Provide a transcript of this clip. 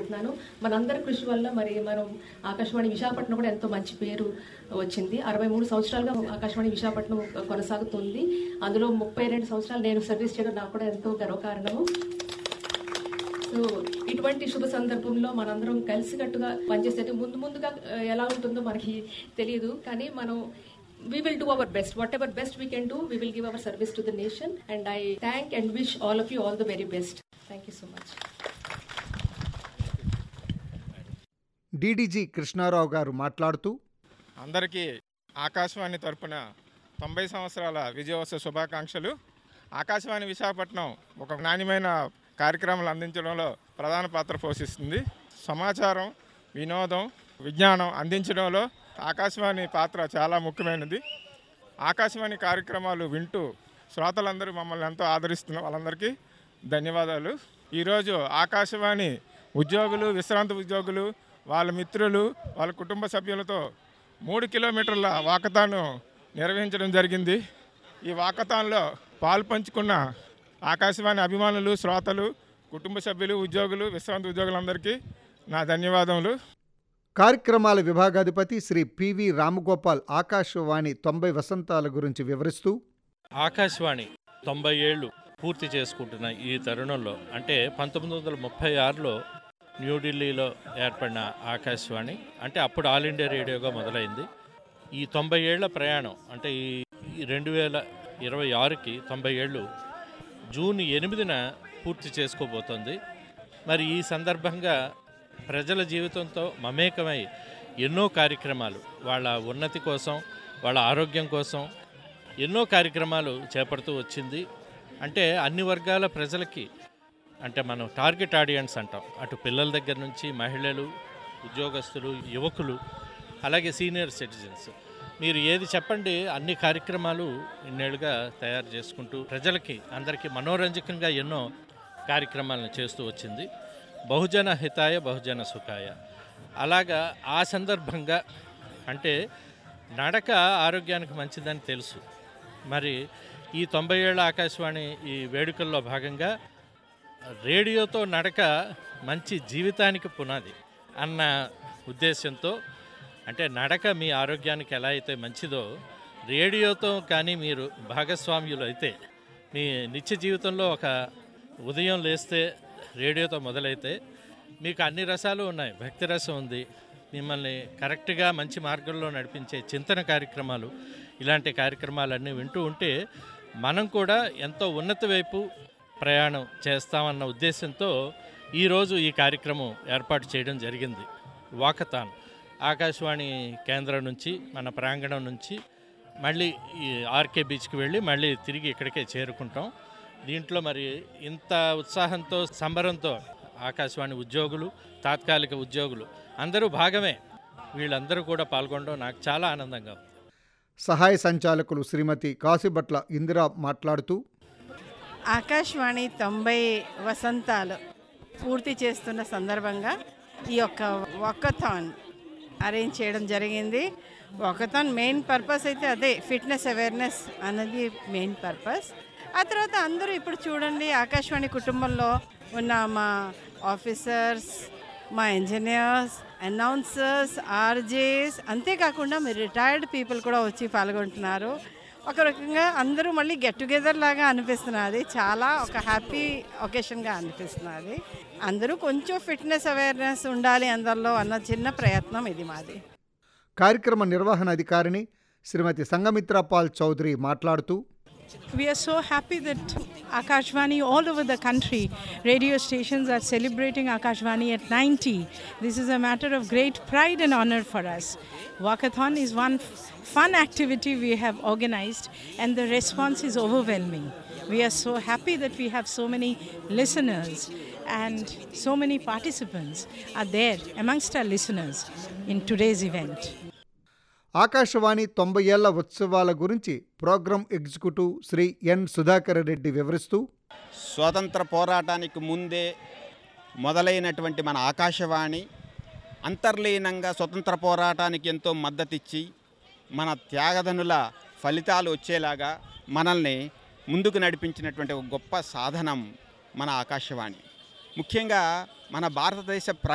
అనుకుంటున్నాను మనందరి కృషి వల్ల మరి మనం ఆకాశవాణి విశాఖపట్నం కూడా ఎంతో మంచి పేరు వచ్చింది అరవై మూడు సంవత్సరాలుగా ఆకాశవాణి విశాఖపట్నం కొనసాగుతుంది అందులో ముప్పై రెండు సంవత్సరాలు నేను సర్వీస్ చేయడం నాకు కూడా ఎంతో గర్వకారణము సో ఇటువంటి శుభ సందర్భంలో మనందరం కలిసికట్టుగా పనిచేస్తే ముందు ముందుగా ఆ, ఎలా ఉంటుందో మనకి తెలియదు కానీ మనం we will do our best whatever best we can do we will give our service to the nation and i thank and wish all of you all the very best thank you so much DDG Krishnarao garu మాట్లాడుతూ అందరికీ ఆకాశవాణి తరపున తొంభై సంవత్సరాల విజయోత్సవ శుభాకాంక్షలు ఆకాశవాణి విశాఖపట్నం ఒక నాణ్యమైన కార్యక్రమాలు అందించడంలో ప్రధాన పాత్ర పోషిస్తుంది సమాచారం వినోదం విజ్ఞానం అందించడంలో ఆకాశవాణి పాత్ర చాలా ముఖ్యమైనది ఆకాశవాణి కార్యక్రమాలు వింటూ శ్రోతలందరూ మమ్మల్ని ఎంతో ఆదరిస్తున్న వాళ్ళందరికీ ధన్యవాదాలు ఈరోజు ఆకాశవాణి ఉద్యోగులు విశ్రాంతి ఉద్యోగులు వాళ్ళ మిత్రులు వాళ్ళ కుటుంబ సభ్యులతో మూడు కిలోమీటర్ల వాకతాను నిర్వహించడం జరిగింది ఈ వాకతాన్లో పాలు పంచుకున్న ఆకాశవాణి అభిమానులు శ్రోతలు కుటుంబ సభ్యులు ఉద్యోగులు విశ్రాంతి ఉద్యోగులందరికీ నా ధన్యవాదములు కార్యక్రమాల విభాగాధిపతి శ్రీ పివి రామగోపాల్ ఆకాశవాణి తొంభై వసంతాల గురించి వివరిస్తూ ఆకాశవాణి తొంభై ఏళ్ళు పూర్తి చేసుకుంటున్న ఈ తరుణంలో అంటే పంతొమ్మిది వందల ముప్పై ఆరులో న్యూఢిల్లీలో ఏర్పడిన ఆకాశవాణి అంటే అప్పుడు ఆల్ ఇండియా రేడియోగా మొదలైంది ఈ తొంభై ఏళ్ల ప్రయాణం అంటే ఈ ఈ రెండు వేల ఇరవై ఆరుకి తొంభై ఏళ్ళు జూన్ ఎనిమిదిన పూర్తి చేసుకోబోతోంది మరి ఈ సందర్భంగా ప్రజల జీవితంతో మమేకమై ఎన్నో కార్యక్రమాలు వాళ్ళ ఉన్నతి కోసం వాళ్ళ ఆరోగ్యం కోసం ఎన్నో కార్యక్రమాలు చేపడుతూ వచ్చింది అంటే అన్ని వర్గాల ప్రజలకి అంటే మనం టార్గెట్ ఆడియన్స్ అంటాం అటు పిల్లల దగ్గర నుంచి మహిళలు ఉద్యోగస్తులు యువకులు అలాగే సీనియర్ సిటిజన్స్ మీరు ఏది చెప్పండి అన్ని కార్యక్రమాలు ఇన్నేళ్ళుగా తయారు చేసుకుంటూ ప్రజలకి అందరికీ మనోరంజకంగా ఎన్నో కార్యక్రమాలను చేస్తూ వచ్చింది బహుజన హితాయ బహుజన సుఖాయ అలాగా ఆ సందర్భంగా అంటే నడక ఆరోగ్యానికి మంచిదని తెలుసు మరి ఈ తొంభై ఏళ్ళ ఆకాశవాణి ఈ వేడుకల్లో భాగంగా రేడియోతో నడక మంచి జీవితానికి పునాది అన్న ఉద్దేశంతో అంటే నడక మీ ఆరోగ్యానికి ఎలా అయితే మంచిదో రేడియోతో కానీ మీరు భాగస్వామ్యులు అయితే మీ నిత్య జీవితంలో ఒక ఉదయం లేస్తే రేడియోతో మొదలైతే మీకు అన్ని రసాలు ఉన్నాయి భక్తి రసం ఉంది మిమ్మల్ని కరెక్ట్గా మంచి మార్గంలో నడిపించే చింతన కార్యక్రమాలు ఇలాంటి కార్యక్రమాలన్నీ వింటూ ఉంటే మనం కూడా ఎంతో ఉన్నత వైపు ప్రయాణం చేస్తామన్న ఉద్దేశంతో ఈరోజు ఈ కార్యక్రమం ఏర్పాటు చేయడం జరిగింది వాకథాన్ ఆకాశవాణి కేంద్రం నుంచి మన ప్రాంగణం నుంచి మళ్ళీ ఈ ఆర్కే బీచ్కి వెళ్ళి మళ్ళీ తిరిగి ఇక్కడికే చేరుకుంటాం దీంట్లో మరి ఇంత ఉత్సాహంతో సంబరంతో ఆకాశవాణి ఉద్యోగులు తాత్కాలిక ఉద్యోగులు అందరూ భాగమే వీళ్ళందరూ కూడా పాల్గొనడం నాకు చాలా ఆనందంగా ఉంది సహాయ సంచాలకులు శ్రీమతి కాశీభట్ల ఇందిరా మాట్లాడుతూ ఆకాశవాణి తొంభై వసంతాలు పూర్తి చేస్తున్న సందర్భంగా ఈ యొక్క వాకథాన్ అరేంజ్ చేయడం జరిగింది వాకథాన్ మెయిన్ పర్పస్ అయితే అదే ఫిట్నెస్ అవేర్నెస్ అన్నది మెయిన్ పర్పస్ ఆ తర్వాత అందరూ ఇప్పుడు చూడండి ఆకాశవాణి కుటుంబంలో ఉన్న మా ఆఫీసర్స్ మా ఇంజనీర్స్ అనౌన్సర్స్ ఆర్జేస్ అంతేకాకుండా మీరు రిటైర్డ్ పీపుల్ కూడా వచ్చి పాల్గొంటున్నారు ఒక రకంగా అందరూ మళ్ళీ గెట్ టుగెదర్ లాగా అనిపిస్తున్నది చాలా ఒక హ్యాపీ ఒకేషన్గా అనిపిస్తున్నది అందరూ కొంచెం ఫిట్నెస్ అవేర్నెస్ ఉండాలి అందరిలో అన్న చిన్న ప్రయత్నం ఇది మాది కార్యక్రమ నిర్వహణ అధికారిని శ్రీమతి సంగమిత్ర పాల్ చౌదరి మాట్లాడుతూ We are so happy that Akashvani all over the country, radio stations are celebrating Akashvani at 90. This is a matter of great pride and honor for us. Walkathon is one f- fun activity we have organized, and the response is overwhelming. We are so happy that we have so many listeners and so many participants are there amongst our listeners in today's event. Akashvani తొంభై ఏళ్ల ఉత్సవాల గురించి programme executive Shri N Sudhakar Reddy వివరిస్తూ స్వాతంత్ర పోరాటానికి ముందే మొదలైనటువంటి మన ఆకాశవాణి అంతర్లీనంగా స్వతంత్ర పోరాటానికి ఎంతో మద్దతిచ్చి మన త్యాగధనుల ఫలితాలు వచ్చేలాగా మనల్ని ముందుకు నడిపించినటువంటి ఒక గొప్ప సాధనం మన ఆకాశవాణి ముఖ్యంగా మన భారతదేశ ప్ర